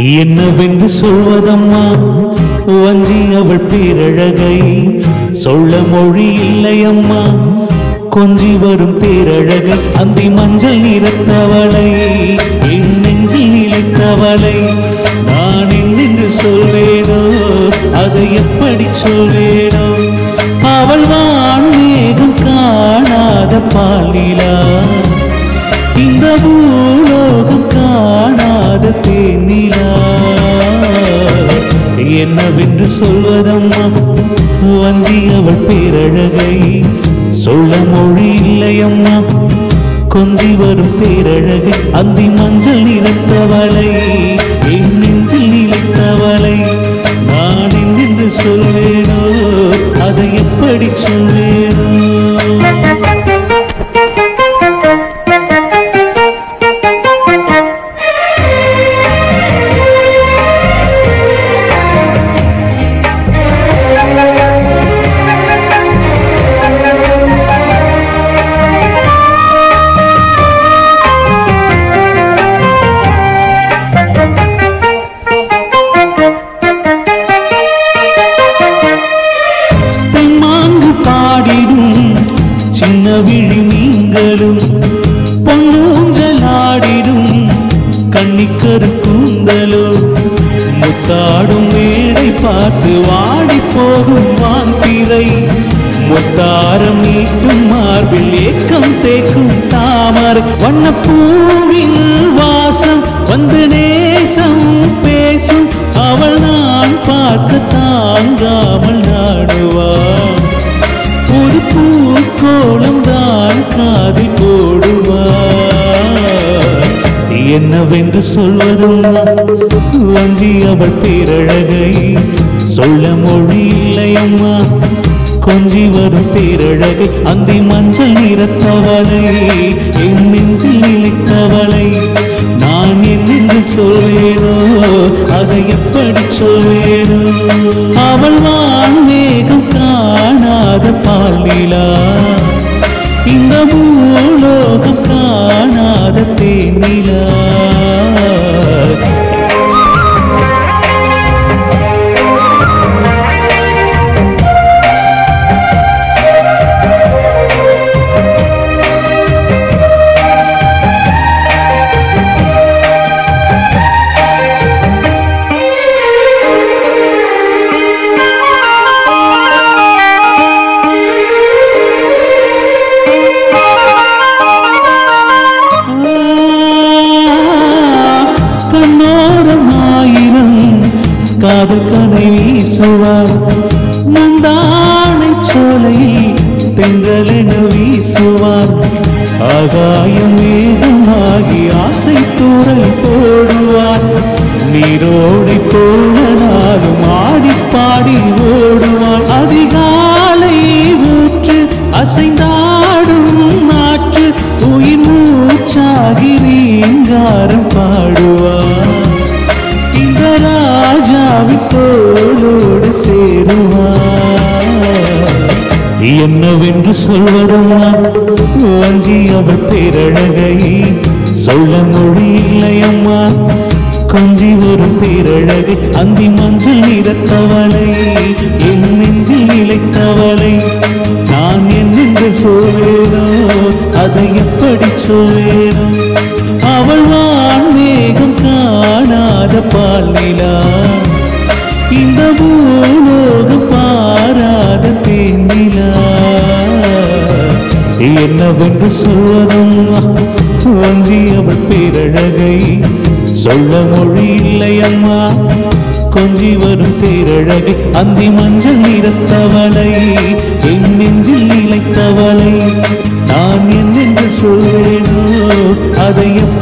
என்னவென்று சொல்வதம்மா வஞ்சி அவள் பேரழகை சொல்ல மொழி இல்லையம்மா கொஞ்சி வரும் பேரழகை அந்தி மஞ்சள் நிறத்தவளை என் நெஞ்சில் நிலைத்தவளை நான் என்னென்று சொல்வேனோ அதை எப்படி சொல்வேனோ அவள் வான்மேகம் காணாத பாலிலா இந்த பூலோகம் காணாத தேனிலா என்னவென்று சொல்வதம்மா வஞ்சி அவள் பேரழகை சொல்ல மொழி இல்லையம்மா கொஞ்சி வரும் பேரழகை அந்தி மஞ்சள் நிறத்தவளை என் நெஞ்சில் நிலைத்தவளை நான் என்னென்று சொல்வேனோ அதை எப்படி சொல்வேனோ தெம்மாங்கு பாடிடும் சின்ன விழி நீங்களும் பொன்னூஞ்சலாடிடும் கன்னிக்கரு கூந்தலோ முத்தாடும் மேடை பார்த்து வாடி போகும் வான்பிறை முத்தாரம் நீட்டும் மார்பில் ஏக்கம் தேக்கும் தாமரை வண்ணப்பூவின் வாசம் வந்து நேசம் பேசும் அவள் நான் பார்க்க தாங்காமல் நாடுவாள் ஒரு பூக்கோளம் தான் காதில் போடுவார் என்னவென்று சொல்வதும்மா வஞ்சி அவள் பேரழகை சொல்ல மொழி இல்லையம்மா கொஞ்சி வரும் பேரழகை அந்தி மஞ்சள் நிறத்தவளை என் நெஞ்சில் நிலைத்தவளை நான் என்னென்று சொல்வேனோ அதை எப்படி சொல்வேனோ அவள் வான் மேகம் காணாத பாலிலா இந்த பூலோகம் காணாத தேனிலா கண்ணோரமாயிரம் காதல் கனை வீசுவார் முந்தானை சோலையில் தென்றலென வீசுவார் ஆகாயம் மேகமாகி ஆசை தூரல் போடுவார் நீரோடை போல நாளும் ஆடி பாடி ஓடுவார் அதிகாலை ஊற்று அசைந்தாடும் நாற்று உயிர் மூச்சாகி ரீங்காரம் பாடுவார் இந்த ராஜாவின் தோளோடு சேருவார் என்னவென்று சொல்வதம்மா வஞ்சி அவள் பேரழகை சொல்ல மொழி இல்லையம்மா கொஞ்சி வரும் பேரழகை அந்தி மஞ்சள் நிறத்தவளை என் நெஞ்சில் நிலைத்தவளை நான் என்னென்று சொல்வேனோ அதை எப்படி சொல்வேனோ அவள் வான் மேகம் காணாத பாலிலா இந்த பூலோகம் பாராத தேனிலா என்னவென்று சொல்வதும் வஞ்சி அவள் பேரழகை சொல்ல மொழி இல்லை அம்மா கொஞ்சி வரும் பேரழகை அந்தி மஞ்சள் நிறத்தவளை என் நெஞ்சில் நிலைத்தவளை நான் என்னென்று சொல்வேனோ அதை